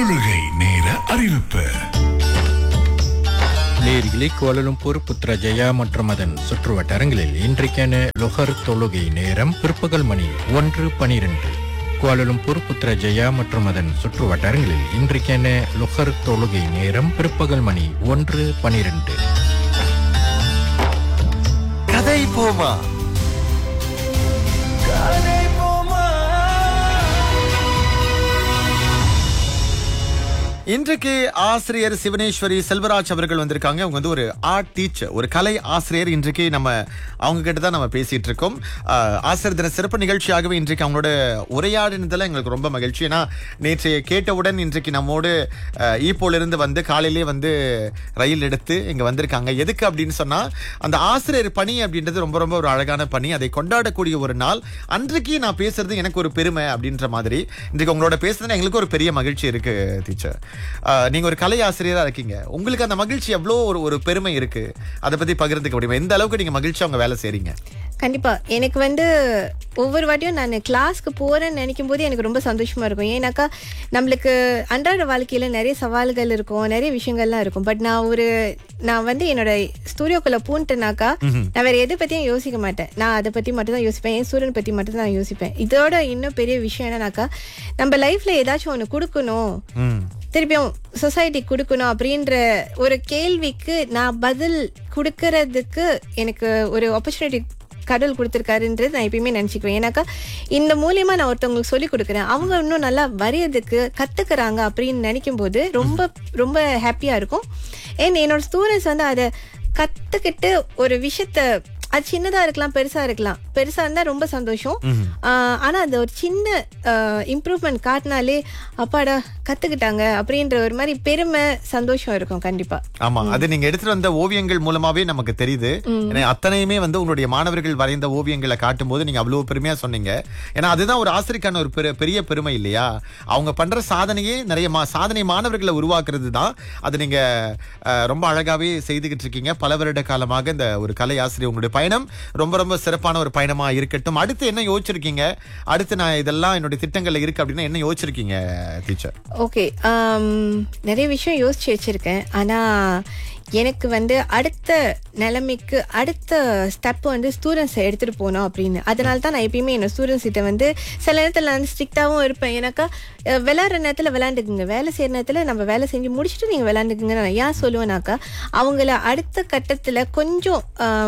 தொழுகை நேர அறிவிப்பு நேரிலே கோலலும்பூர் புத்ரஜயா மற்றும் அதன் சுற்று வட்டாரங்களில் இன்றைக்கான லொஹர் தொழுகை நேரம் பிற்பகல் மணி ஒன்று பனிரெண்டு கோலலும்பூர் புத்ரஜயா மற்றும் அதன் சுற்று வட்டாரங்களில் இன்றைக்கான லொஹர் தொழுகை நேரம் பிற்பகல் மணி ஒன்று பனிரெண்டு கதை போமா கதை போமா இன்றைக்கு ஆசிரியர் சிவனேஸ்வரி செல்வராஜ் அவர்கள் வந்திருக்காங்க அவங்க வந்து ஒரு ஆர்ட் டீச்சர் ஒரு கலை ஆசிரியர் இன்றைக்கு நம்ம அவங்க கிட்ட தான் நம்ம பேசிட்டு இருக்கோம் ஆஹ், ஆசிரியர் தின சிறப்பு நிகழ்ச்சியாகவே இன்றைக்கு அவங்களோட உரையாடினதுல எங்களுக்கு ரொம்ப மகிழ்ச்சி ஏன்னா நேற்று கேட்டவுடன் இன்றைக்கு நம்மோடு ஆஹ், ஈப்போல இருந்து வந்து காலையிலே வந்து ரயில் எடுத்து இங்க வந்திருக்காங்க எதுக்கு அப்படின்னு சொன்னா அந்த ஆசிரியர் பணி அப்படின்றது ரொம்ப ரொம்ப ஒரு அழகான பணி அதை கொண்டாடக்கூடிய ஒரு நாள் அன்றைக்கு நான் பேசுறது எனக்கு ஒரு பெருமை அப்படின்ற மாதிரி இன்றைக்கு உங்களோட பேசுறது எங்களுக்கு ஒரு பெரிய மகிழ்ச்சி இருக்கு டீச்சர் நீங்க ஒரு கலை ஆசிரியரா இருக்கீங்க உங்களுக்கு அந்த மகிழ்ச்சி எவ்வளோ ஒரு ஒரு பெருமை இருக்கு அதை பத்தி பகிர்ந்துக்க முடியுமா எந்த அளவுக்கு நீங்க மகிழ்ச்சி அவங்க வேலை செய்றீங்க கண்டிப்பா எனக்கு வந்து ஒவ்வொரு வாட்டியும் நான் கிளாஸ்க்கு போறேன்னு நினைக்கும் போது எனக்கு ரொம்ப சந்தோஷமா இருக்கும் ஏன்னாக்கா நம்மளுக்கு அன்றாட வாழ்க்கையில நிறைய சவால்கள் இருக்கும் நிறைய விஷயங்கள்லாம் இருக்கும் பட் நான் ஒரு நான் வந்து என்னோட ஸ்டூடியோக்குள்ள பூன்ட்டேனாக்கா நான் வேற எதை பத்தியும் யோசிக்க மாட்டேன் நான் அதை பத்தி மட்டும் தான் யோசிப்பேன் என் சூரியன் பத்தி மட்டும் தான் யோசிப்பேன் இதோட இன்னும் பெரிய விஷயம் என்னன்னாக்கா நம்ம லைஃப்ல ஏதாச்சும் ஒன்று கொடுக்கணும் ம் திருப்பியும் சொசைட்டி கொடுக்கணும் அப்படின்ற ஒரு கேள்விக்கு நான் பதில் கொடுக்கறதுக்கு எனக்கு ஒரு ஆப்பர்ச்சுனிட்டி கடவுள் கொடுத்துருக்காருன்றது நான் எப்பயுமே நினச்சிக்குவேன் ஏன்னாக்கா இந்த மூலியமா நான் ஒருத்தவங்களுக்கு சொல்லி கொடுக்குறேன் அவங்க இன்னும் நல்லா வரையறதுக்கு கத்துக்கிறாங்க அப்படின்னு நினைக்கும் போது ரொம்ப ரொம்ப ஹாப்பியா இருக்கும் ஏன் என்னோட ஸ்டூடெண்ட்ஸ் வந்து அதை கத்துக்கிட்டு ஒரு விஷயத்த அது சின்னதா இருக்கலாம் பெருசா இருக்கலாம் பெருசா இருந்தா ரொம்ப சந்தோஷம் ஆஹ் ஆனா அந்த ஒரு சின்ன இம்ப்ரூவ்மெண்ட் காட்டினாலே அப்பாடா கத்துக்கிட்டாங்க அப்படின்ற ஒரு மாதிரி பெருமை சந்தோஷம் இருக்கும் கண்டிப்பா ஆமா அது நீங்க எடுத்துட்டு வந்த ஓவியங்கள் மூலமாவே நமக்கு தெரியுது ஏன்னா அத்தனையுமே வந்து உங்களுடைய மாணவர்கள் வரைந்த ஓவியங்களை காட்டும் போது நீங்க அவ்வளவு பெருமையா சொன்னீங்க ஏன்னா அதுதான் ஒரு ஆசிரியக்கான ஒரு பெரு- பெரிய பெருமை இல்லையா அவங்க பண்ற சாதனையே நிறைய மா- சாதனை மாணவர்களை உருவாக்குறது தான் அது நீங்க அஹ், ரொம்ப அழகாவே செய்துகிட்டு இருக்கீங்க பல வருட காலமாக இந்த ஒரு கலை ஆசிரியர் உங்களுடைய பயணம் ரொம்ப ரொம்ப சிறப்பான ஒரு பயணமா இருக்கட்டும் அடுத்து என்ன யோசிச்சிருக்கீங்க அடுத்து நான் இதெல்லாம் என்னுடைய திட்டங்கள்ல இருக்கு அப்படின்னா என்ன யோசிச்சிருக்கீங்க டீச்சர் ஓகே நிறைய விஷயம் யோசிச்சு வச்சிருக்கேன் ஆனா எனக்கு வந்து அடுத்த நிலைமைக்கு அடுத்த ஸ்டெப் வந்து ஸ்டூடெண்ட்ஸ் எடுத்துட்டு போகணும் அப்படின்னு அதனால தான் நான் எப்பயுமே என்னோட ஸ்டூடெண்ட்ஸ் கிட்ட வந்து சில நேரத்தில் வந்து ஸ்ட்ரிக்டாகவும் இருப்பேன் ஏன்னாக்கா அஹ், விளையாடுற நேரத்தில் விளையாண்டுக்குங்க வேலை செய்யற நேரத்தில் நம்ம வேலை செஞ்சு முடிச்சுட்டு நீங்கள் விளையாண்டுக்குங்க நான் ஏன் சொல்லுவேனாக்கா அவங்கள அடுத்த கட்டத்தில் கொஞ்சம்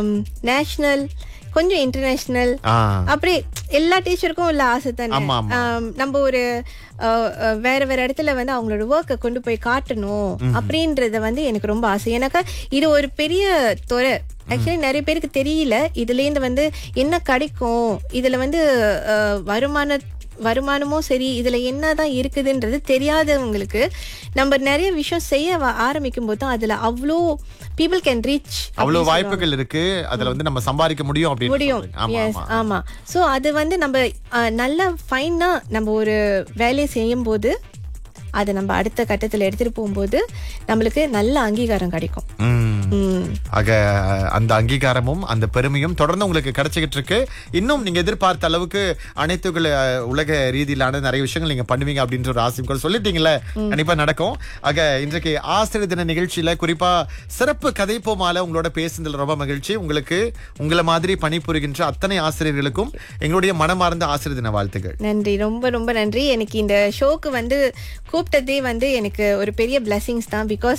நேஷ்னல் கொஞ்சம் இன்டர்நேஷ்னல் ஆ அப்படி எல்லா டீச்சருக்கும் உள்ள ஆசை தானே ஆமா, ஆமா. ஆம், நம்ம ஒரு அஹ், அஹ், வேற வேற இடத்துல வந்து அவங்களோட ஒர்க்கை கொண்டு போய் காட்டணும் அப்படின்றத வந்து எனக்கு ரொம்ப ஆசை எனக்கு இது ஒரு பெரிய துறை ஆக்சுவலி நிறைய பேருக்கு தெரியல இதுல இருந்து வந்து என்ன கிடைக்கும் இதுல வந்து அஹ், வருமான வருமானமும் சரி இதுல என்னதான் இருக்குதுன்றது தெரியாதவங்களுக்கு நம்ம நிறைய விஷயம் செய்ய வ- ஆரம்பிக்கும் போது தான் அதுல அவ்வளோ பீப்புள் கேன் ரீச் அவ்வளவு வாய்ப்புகள் இருக்கு அதுல வந்து நம்ம சம்பாதிக்க முடியும் அப்படின்னு முடியும் சொல்றீங்க. ஆமா எஸ் ஆமா ஆமா சோ அது வந்து நம்ம அஹ், நல்லா ஃபைனா நம்ம ஒரு வேலையை செய்யும் போது அதை நம்ம அடுத்த கட்டத்துல எடுத்துட்டு போகும்போது நம்மளுக்கு நல்ல அங்கீகாரம் கிடைக்கும் ம். ம். ஆக அந்த அங்கீகாரமும் அந்த பெருமையும் தொடர்ந்து உங்களுக்கு கிடைச்சிக்கிட்டு இருக்கு இன்னும் நீங்க எதிர்பார்த்த அளவுக்கு அனைத்து உல- உலக ரீதியிலான நிறைய விஷயங்கள் நீங்க பண்ணுவீங்க அப்படின்ற ஒரு ஆசையும் கூட சொல்லிட்டீங்கல்ல கண்டிப்பா நடக்கும் ஆக இன்றைக்கு ஆசிரியர் தின நிகழ்ச்சியில குறிப்பா சிறப்பு கதை போமால உங்களோட பேசுனதுல ரொம்ப மகிழ்ச்சி உங்களுக்கு உங்களை மாதிரி பணிபுரிகின்ற அத்தனை ஆசிரியர்களுக்கும் எங்களுடைய மனமார்ந்த ஆசிரியர் தின வாழ்த்துக்கள் நன்றி ரொம்ப ரொம்ப நன்றி எனக்கு இந்த ஷோக்கு வந்து கூப்பிட்டதே வந்து எனக்கு ஒரு பெரிய பிளெஸிங்ஸ் தான் பிகாஸ்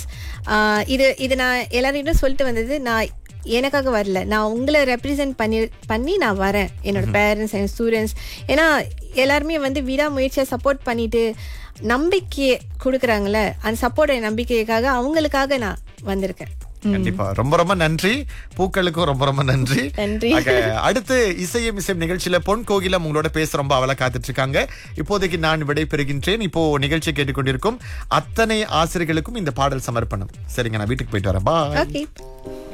இது இது நான் எல்லாரிடம் சொல்லிட்டு வந்தது நான் எனக்காக வரல நான் உங்களை ரெப்ரசன்ட் பண்ணி பண்ணி நான் வரேன் என்னோட பேரண்ட்ஸ் என் ஸ்டூடெண்ட்ஸ் ஏன்னா எல்லாருமே வந்து விடாமுயற்சியாக சப்போர்ட் பண்ணிட்டு நம்பிக்கையை கொடுக்குறாங்கல்ல அந்த சப்போர்ட் நம்பிக்கைக்காக அவங்களுக்காக நான் வந்திருக்கேன் கண்டிப்பா ரொம்ப ரொம்ப நன்றி பூக்களுக்கும் ரொம்ப ரொம்ப நன்றி நன்றி. ஆக, அடுத்து இசையும் இசையும் நிகழ்ச்சியில பொன் கோகிலம் உங்களோட பேச ரொம்ப அவளை காத்துட்டு இருக்காங்க இப்போதைக்கு நான் விடை பெறுகின்றேன் இப்போ நிகழ்ச்சி கேட்டுக்கொண்டிருக்கும் அத்தனை ஆசிரியர்களுக்கும் இந்த பாடல் சமர்ப்பணம் சரிங்க நான் வீட்டுக்கு போயிட்டு வரேன் பாய் ஓகே